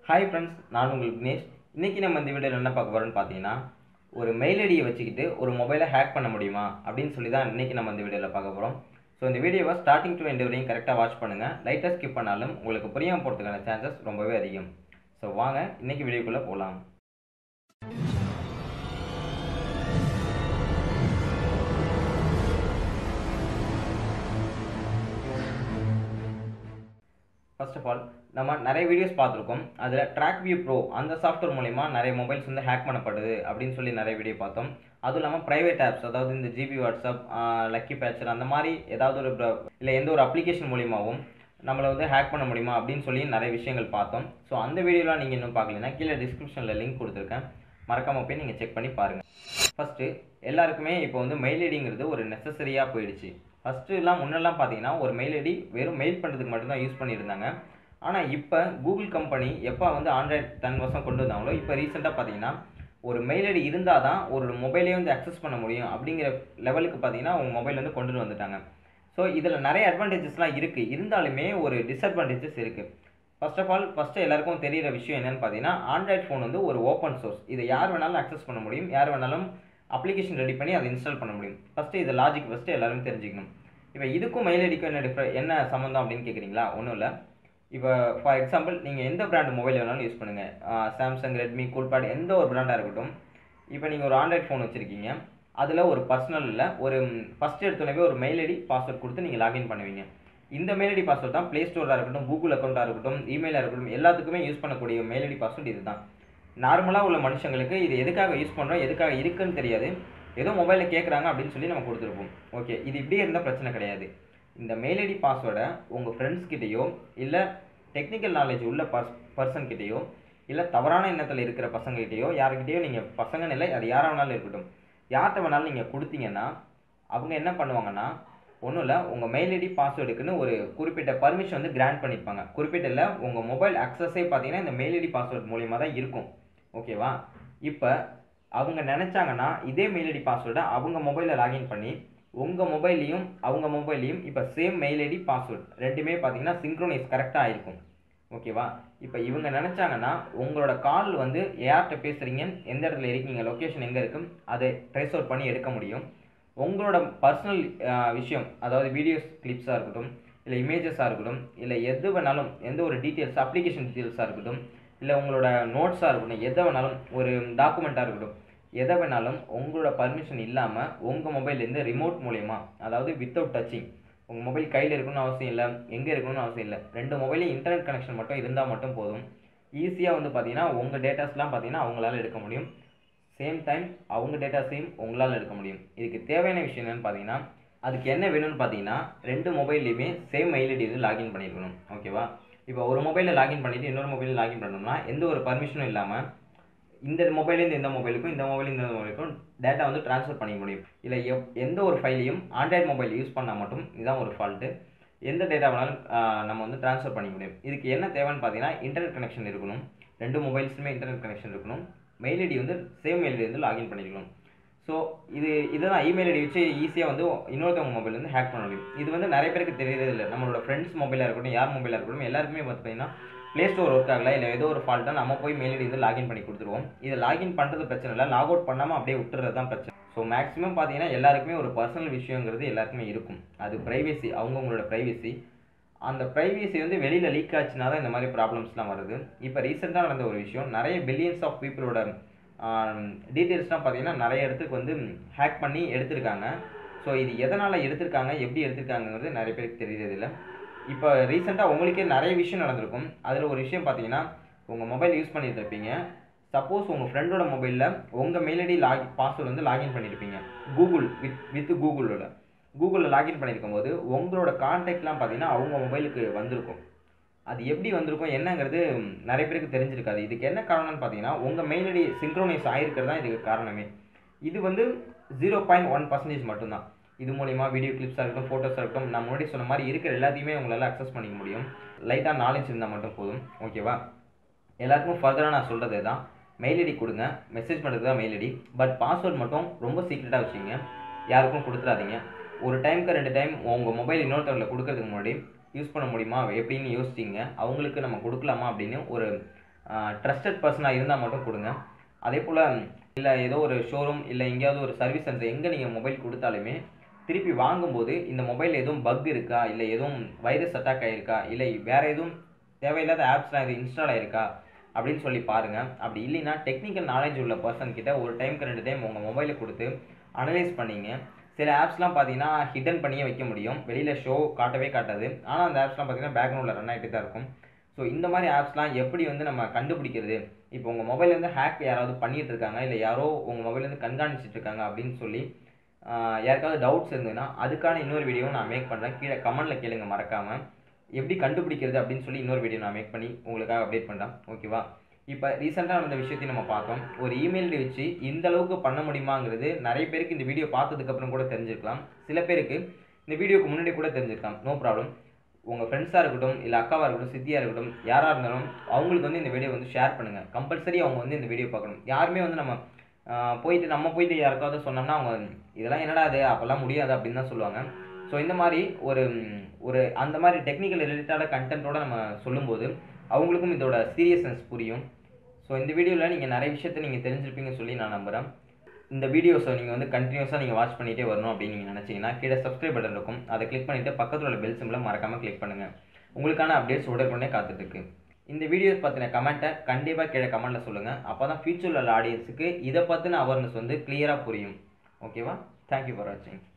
hi friends நான் உங்கள் விக்னேஷ் இன்றைக்கி நம்ம இந்த வீடியோவில் என்ன பார்க்க போகிறோம்னு பார்த்தீங்கன்னா ஒரு மெயில் ஐடியை வச்சுக்கிட்டு ஒரு மொபைலை ஹேக் பண்ண முடியுமா அப்படின்னு சொல்லி தான் இன்றைக்கி நம்ம இந்த வீடியோவில் பார்க்க போகிறோம் ஸோ இந்த வீடியோவை ஸ்டார்டிங் டு எண்ட் வரையும் கரெக்டாக வாட்ச் பண்ணுங்கள் லைட்டாக ஸ்கிப் பண்ணாலும் உங்களுக்கு புரியாமல் போகிறதுக்கான சான்சஸ் ரொம்பவே அதிகம் ஸோ வாங்க இன்றைக்கி வீடியோக்குள்ளே போகலாம் ஃபர்ஸ்ட் ஆஃப் ஆல் நம்ம நிறைய வீடியோஸ் பார்த்துருக்கோம் அதில் ட்ராக் வியூ ப்ரோ அந்த சாஃப்ட்வேர் மூலிமா நிறைய மொபைல்ஸ் வந்து ஹேக் பண்ணப்படுது அப்படின்னு சொல்லி நிறைய வீடியோ பார்த்தோம் அதுவும் இல்லாமல் ப்ரைவேட் ஆப்ஸ் அதாவது இந்த ஜிபி வாட்ஸ்அப் லக்கி பேச்சர் அந்த மாதிரி ஏதாவது ஒரு இல்லை எந்த ஒரு அப்ளிகேஷன் மூலியமாகவும் நம்மளை வந்து ஹேக் பண்ண முடியுமா அப்படின்னு சொல்லி நிறைய விஷயங்கள் பார்த்தோம் ஸோ அந்த வீடியோலாம் நீங்கள் இன்னும் பார்க்கலனா கீழே டிஸ்கிரிப்ஷனில் லிங்க் கொடுத்துருக்கேன் மறக்காமல் போய் நீங்கள் செக் பண்ணி பாருங்கள் ஃபஸ்ட்டு எல்லாருக்குமே இப்போ வந்து மெயில் ஐடிங்கிறது ஒரு நெசசரியாக போயிடுச்சு ஃபஸ்ட்டுலாம் முன்னெல்லாம் பார்த்தீங்கன்னா ஒரு மெயில் ஐடி வெறும் மெயில் பண்ணுறதுக்கு மட்டும்தான் யூஸ் பண்ணியிருந்தாங்க ஆனால் இப்போ கூகுள் கம்பெனி எப்போ வந்து ஆண்ட்ராய்ட் தன் வருஷம் கொண்டு வந்தாங்களோ இப்போ ரீசெண்டாக பார்த்தீங்கன்னா ஒரு மெயில் ஐடி இருந்தால் தான் ஒரு மொபைலே வந்து அக்சஸ் பண்ண முடியும் அப்படிங்கிற லெவலுக்கு பார்த்தீங்கன்னா உங்கள் மொபைல் வந்து கொண்டு வந்துட்டாங்க ஸோ இதில் நிறைய அட்வான்டேஜஸ்லாம் இருக்குது இருந்தாலுமே ஒரு டிஸ்அட்வான்டேஜஸ் இருக்குது ஃபர்ஸ்ட் ஆஃப் ஆல் ஃபஸ்ட்டு எல்லாருக்கும் தெரியிற விஷயம் என்னென்னு பார்த்தீங்கன்னா ஆண்ட்ராய்ட் ஃபோன் வந்து ஒரு ஓப்பன் சோர்ஸ் இதை யார் வேணாலும் அக்சஸ் பண்ண முடியும் யார் வேணாலும் அப்ளிகேஷன் ரெடி பண்ணி அதை இன்ஸ்டால் பண்ண முடியும் ஃபஸ்ட்டு இது லாஜிக் ஃபஸ்ட்டு எல்லாரும் தெரிஞ்சுக்கணும் இப்போ இதுக்கும் மெயில் ஐடிக்கும் என்ன டிஃப்ரெ என்ன சம்மந்தம் அப்படின்னு கேட்குறீங்களா ஒன்றும் இல்லை இப்போ ஃபார் எக்ஸாம்பிள் நீங்கள் எந்த பிராண்ட் மொபைல் வேணாலும் யூஸ் பண்ணுங்கள் சாம்சங் ரெட்மி கூல்பேட் எந்த ஒரு பிராண்டாக இருக்கட்டும் இப்போ நீங்கள் ஒரு ஆண்ட்ராய்ட் ஃபோன் வச்சுருக்கீங்க அதில் ஒரு பர்சனலில் ஒரு ஃபஸ்ட் எடுத்தோடனே ஒரு மெயில் ஐடி பாஸ்வேர்ட் கொடுத்து நீங்கள் லாகின் பண்ணுவீங்க இந்த மெயில் ஐடி பாஸ்வேர்ட் தான் ப்ளே ஸ்டோராக இருக்கட்டும் கூகுள் அக்கௌண்ட்டாக இருக்கட்டும் இமெயிலாக இருக்கட்டும் எல்லாத்துக்குமே யூஸ் பண்ணக்கூடிய மெயில் ஐடி பாஸ்வேர்ட் இது தான் நார்மலாக உள்ள மனுஷங்களுக்கு இது எதுக்காக யூஸ் பண்ணுறோம் எதுக்காக இருக்குன்னு தெரியாது ஏதோ மொபைலில் கேட்குறாங்க அப்படின்னு சொல்லி நம்ம கொடுத்துருப்போம் ஓகே இது இப்படியே இருந்தால் பிரச்சனை கிடையாது இந்த மெயில் ஐடி பாஸ்வேர்டை உங்கள் ஃப்ரெண்ட்ஸ்கிட்டேயோ இல்லை டெக்னிக்கல் நாலேஜ் உள்ள பர்ஸ் பர்சன்கிட்டேயோ இல்லை தவறான எண்ணத்தில் இருக்கிற பசங்ககிட்டயோ யாருக்கிட்டேயோ நீங்கள் பசங்கன்னு இல்லை அது யாராக வேணாலும் இருக்கட்டும் யார்கிட்ட வேணாலும் நீங்கள் கொடுத்தீங்கன்னா அவங்க என்ன பண்ணுவாங்கன்னா ஒன்றும் இல்லை உங்கள் மெயில் ஐடி பாஸ்வேர்டுக்குன்னு ஒரு குறிப்பிட்ட பர்மிஷன் வந்து கிராண்ட் பண்ணியிருப்பாங்க குறிப்பிட்ட இல்லை உங்கள் மொபைல் அக்சஸே பார்த்தீங்கன்னா இந்த மெயில் ஐடி பாஸ்வேர்ட் மூலியமாக தான் இருக்கும் ஓகேவா இப்போ அவங்க நினச்சாங்கன்னா இதே மெயில் ஐடி பாஸ்வேர்டை அவங்க மொபைலில் லாகின் பண்ணி உங்கள் மொபைல்லையும் அவங்க மொபைல்லையும் இப்போ சேம் மெயில் ஐடி பாஸ்வேர்ட் ரெண்டுமே பார்த்தீங்கன்னா சிங்க்ரோனைஸ் கரெக்டாக இருக்கும் ஓகேவா இப்போ இவங்க நினச்சாங்கன்னா உங்களோட கால் வந்து யார்கிட்ட பேசுகிறீங்க எந்த இடத்துல இருக்கீங்க லொக்கேஷன் எங்கே இருக்கும் அதை ட்ரேஸ் அவுட் பண்ணி எடுக்க முடியும் உங்களோட பர்சனல் விஷயம் அதாவது வீடியோஸ் கிளிப்ஸாக இருக்கட்டும் இல்லை இமேஜஸாக இருக்கட்டும் இல்லை எது வேணாலும் எந்த ஒரு டீட்டெயில்ஸ் அப்ளிகேஷன் டீட்டெயில்ஸாக இருக்கட்டும் இல்லை உங்களோட நோட்ஸாக இருக்கட்டும் எதை வேணாலும் ஒரு டாக்குமெண்ட்டாக இருக்கட்டும் எதை வேணாலும் உங்களோட பர்மிஷன் இல்லாமல் உங்கள் மொபைல்லேருந்து ரிமோட் மூலயமா அதாவது வித்தவுட் டச்சிங் உங்கள் மொபைல் கையில் இருக்கணும்னு அவசியம் இல்லை எங்கே இருக்கணும்னு அவசியம் இல்லை ரெண்டு மொபைலையும் இன்டர்நெட் கனெக்ஷன் மட்டும் இருந்தால் மட்டும் போதும் ஈஸியாக வந்து பார்த்தீங்கன்னா உங்கள் டேட்டாஸ்லாம் பார்த்தீங்கன்னா அவங்களால எடுக்க முடியும் சேம் டைம் அவங்க டேட்டாஸையும் உங்களால் எடுக்க முடியும் இதுக்கு தேவையான விஷயம் என்னென்னு பார்த்தீங்கன்னா அதுக்கு என்ன வேணும்னு பார்த்தீங்கன்னா ரெண்டு மொபைல்லையுமே சேம் மெயில் ஐடி வந்து லாகின் பண்ணியிருக்கணும் ஓகேவா இப்போ ஒரு மொபைலில் லாகின் பண்ணிவிட்டு இன்னொரு மொபைலில் லாகின் பண்ணணும்னா எந்த ஒரு பர்மிஷனும் இல்லாமல் இந்த மொபைலேருந்து இந்த மொபைலுக்கும் இந்த மொபைலேருந்து இந்த மொபைலுக்கும் டேட்டா வந்து ட்ரான்ஸ்ஃபர் பண்ணிக்க முடியும் இல்லை எப் எந்த ஒரு ஃபைலையும் ஆண்ட்ராய்ட் மொபைல் யூஸ் பண்ணால் மட்டும் இதுதான் ஒரு ஃபால்ட்டு எந்த டேட்டா வேணாலும் நம்ம வந்து ட்ரான்ஸ்ஃபர் பண்ணிக்க முடியும் இதுக்கு என்ன தேவைன்னு பார்த்தீங்கன்னா இன்டர்நெட் கனெக்ஷன் இருக்கணும் ரெண்டு மொபைல்ஸுமே இன்டர்நெட் கனெக்ஷன் இருக்கணும் மெயில் ஐடி வந்து சேம் மெயில் ஐடி வந்து லாகின் பண்ணிக்கணும் ஸோ இது இதுதான் இமெயில் ஐடி வச்சு ஈஸியாக வந்து இன்னொருத்தவங்க மொபைல் வந்து ஹேக் பண்ண முடியும் இது வந்து நிறைய பேருக்கு தெரியறது இல்லை நம்மளோட ஃப்ரெண்ட்ஸ் மொபைலாக இருக்கட்டும் யார் மொபைலாக இருக்கட்டும் எல்லாருக்குமே பார்த்தீங்கன்னா ப்ளே ஸ்டோர் ஒர்க் ஆகல இல்லை ஏதோ ஒரு ஃபால்ட்டாக நம்ம போய் மெயில் ஐடி வந்து லாகின் பண்ணி கொடுத்துருவோம் இதை லாகின் பண்ணுறது பிரச்சனை இல்லை லாக் அவுட் பண்ணாமல் அப்படியே விட்டுறது தான் பிரச்சனை ஸோ மேக்ஸிமம் பார்த்தீங்கன்னா எல்லாருக்குமே ஒரு பர்சனல் விஷயங்கிறது எல்லாருக்குமே இருக்கும் அது ப்ரைவேசி அவங்கவுங்களோட ப்ரைவேசி அந்த ப்ரைவேசி வந்து வெளியில் லீக் ஆச்சுன்னா தான் இந்த மாதிரி ப்ராப்ளம்ஸ்லாம் வருது இப்போ ரீசெண்டாக நடந்த ஒரு விஷயம் நிறைய பில்லியன்ஸ் ஆஃப் பீப்புளோட டீட்டெயில்ஸ்லாம் பார்த்தீங்கன்னா நிறைய இடத்துக்கு வந்து ஹேக் பண்ணி எடுத்திருக்காங்க ஸோ இது எதனால் எடுத்திருக்காங்க எப்படி எடுத்திருக்காங்கிறது நிறைய பேருக்கு தெரியறதில்லை இப்போ ரீசெண்டாக உங்களுக்கே நிறைய விஷயம் நடந்திருக்கும் அதில் ஒரு விஷயம் பார்த்தீங்கன்னா உங்கள் மொபைல் யூஸ் பண்ணிட்டு இருப்பீங்க சப்போஸ் உங்கள் ஃப்ரெண்டோட மொபைலில் உங்கள் மெயில் ஐடி லாகி பாஸ்வேர்டு வந்து லாகின் பண்ணியிருப்பீங்க கூகுள் வித் வித் கூகுளோட கூகுளில் லாகின் பண்ணியிருக்கும் போது உங்களோட கான்டாக்ட்லாம் பார்த்தீங்கன்னா அவங்க மொபைலுக்கு வந்திருக்கும் அது எப்படி வந்திருக்கும் என்னங்கிறது நிறைய பேருக்கு தெரிஞ்சிருக்காது இதுக்கு என்ன காரணம்னு பார்த்தீங்கன்னா உங்கள் மெயில் ஐடி சிங்க்ரோனைஸ் ஆகிருக்கிறது தான் இதுக்கு காரணமே இது வந்து ஜீரோ பாயிண்ட் ஒன் பர்சன்டேஜ் மட்டும்தான் இது மூலிமா வீடியோ கிளிப்ஸாக இருக்கட்டும் ஃபோட்டோஸாக இருக்கட்டும் நான் முன்னாடி சொன்ன மாதிரி இருக்கிற எல்லாத்தையுமே உங்களால் அக்சஸ் பண்ணிக்க முடியும் லைட்டாக நாலேஜ் இருந்தால் மட்டும் போதும் ஓகேவா எல்லாருக்கும் ஃபர்தராக நான் சொல்கிறது தான் மெயில் ஐடி கொடுங்க மெசேஜ் பண்ணுறது தான் மெயில் ஐடி பட் பாஸ்வேர்ட் மட்டும் ரொம்ப சீக்ரெட்டாக வச்சுங்க யாருக்கும் கொடுத்துடாதீங்க ஒரு டைமுக்கு ரெண்டு டைம் உங்கள் மொபைல் இன்னொருத்தவங்களை கொடுக்கறதுக்கு முன்னாடி யூஸ் பண்ண முடியுமா எப்படின்னு யோசிச்சிங்க அவங்களுக்கு நம்ம கொடுக்கலாமா அப்படின்னு ஒரு ட்ரஸ்டட் பர்சனாக இருந்தால் மட்டும் கொடுங்க அதே போல் இல்லை ஏதோ ஒரு ஷோரூம் இல்லை எங்கேயாவது ஒரு சர்வீஸ் சென்டர் எங்கே நீங்கள் மொபைல் கொடுத்தாலுமே திருப்பி வாங்கும்போது இந்த மொபைல் எதுவும் பக் இருக்கா இல்லை எதுவும் வைரஸ் அட்டாக் ஆகிருக்கா இல்லை வேறு எதுவும் தேவையில்லாத ஆப்ஸ்லாம் இது இன்ஸ்டால் ஆயிருக்கா அப்படின்னு சொல்லி பாருங்கள் அப்படி இல்லைன்னா டெக்னிக்கல் நாலேஜ் உள்ள பர்சன் கிட்ட ஒரு டைம்க்கு ரெண்டு டைம் உங்கள் மொபைலை கொடுத்து அனலைஸ் பண்ணிங்க சில ஆப்ஸ்லாம் பார்த்தீங்கன்னா ஹிடன் பண்ணியே வைக்க முடியும் வெளியில் ஷோ காட்டவே காட்டாது ஆனால் அந்த ஆப்ஸ்லாம் பார்த்தீங்கன்னா பேக்ரவுண்டில் ரன் ஆகிட்டு தான் இருக்கும் ஸோ இந்த மாதிரி ஆப்ஸ்லாம் எப்படி வந்து நம்ம கண்டுபிடிக்கிறது இப்போ உங்கள் மொபைல்லேருந்து ஹேக் யாராவது பண்ணிட்டு இருக்காங்க இல்லை யாரோ உங்கள் மொபைல்லேருந்து கண்காணிச்சிட்டு இருக்காங்க அப்படின்னு சொல்லி ஆஹ் யாருக்காவது டவுட்ஸ் இருந்ததுன்னா அதுக்கான இன்னொரு வீடியோ நான் மேக் பண்ணுறேன் கீழே கமெண்ட்டில் கேளுங்க மறக்காமல் எப்படி கண்டுபிடிக்கிறது அப்படின்னு சொல்லி இன்னொரு வீடியோ நான் மேக் பண்ணி உங்களுக்காக அப்டேட் பண்ணுறேன் ஓகேவா இப்போ ரீசெண்டாக நடந்த விஷயத்தையும் நம்ம பார்த்தோம் ஒரு இமெயில் வச்சு இந்த அளவுக்கு பண்ண முடியுமாங்கிறது நிறைய பேருக்கு இந்த வீடியோ பார்த்ததுக்கப்புறம் கூட தெரிஞ்சிருக்கலாம் சில பேருக்கு இந்த வீடியோக்கு முன்னாடி கூட தெரிஞ்சிருக்கலாம் நோ ப்ராப்ளம் உங்கள் ஃப்ரெண்ட்ஸாக இருக்கட்டும் இல்லை அக்காவாக இருக்கட்டும் சித்தியாக இருக்கட்டும் யாராக இருந்தாலும் அவங்களுக்கு வந்து இந்த வீடியோ வந்து ஷேர் பண்ணுங்கள் கம்பல்சரி அவங்க வந்து இந்த வீடியோ பார்க்கணும் யாருமே வந்து நம்ம ஆஹ் போயிட்டு நம்ம போயிட்டு யாருக்காவது சொன்னோம்னா அவங்க இதெல்லாம் என்னடா அது அப்போல்லாம் முடியாது அப்படின்னு தான் சொல்லுவாங்க ஸோ இந்த மாதிரி ஒரு ம், ஒரு அந்த மாதிரி டெக்னிக்கல் ரிலேட்டடான கண்டென்ட்டோட நம்ம சொல்லும்போது அவங்களுக்கும் இதோட சீரியஸ்னஸ் புரியும் ஸோ இந்த வீடியோவில் நீங்கள் நிறைய விஷயத்த நீங்கள் தெரிஞ்சிருப்பீங்கன்னு சொல்லி நான் நம்புகிறேன் இந்த வீடியோஸை நீங்கள் வந்து கண்டினியூஸாக நீங்கள் வாட்ச் பண்ணிகிட்டே வரணும் அப்படின்னு நீங்கள் நினச்சிங்கன்னா கீழே சப்ஸ்கிரைப் பட்டன் இருக்கும் அதை கிளிக் பண்ணிவிட்டு பக்கத்தில் உள்ள பெல் சிம்பிளை மறக்காமல் கிளிக் பண்ணுங்கள் உங்களுக்கான அப்டேட்ஸ் உடனுக்குடனே காத்துட்ருக்கு இந்த வீடியோஸ் பற்றின கமெண்ட்டை கண்டிப்பாக கீழே கமெண்ட்டில் சொல்லுங்கள் அப்போ தான் ஃபியூச்சரில் உள்ள ஆடியன்ஸுக்கு இதை பற்றின அவேர்னஸ் வந்து கிளியராக புரியும் ஓகேவா தேங்க்யூ ஃபார் வாட்சிங்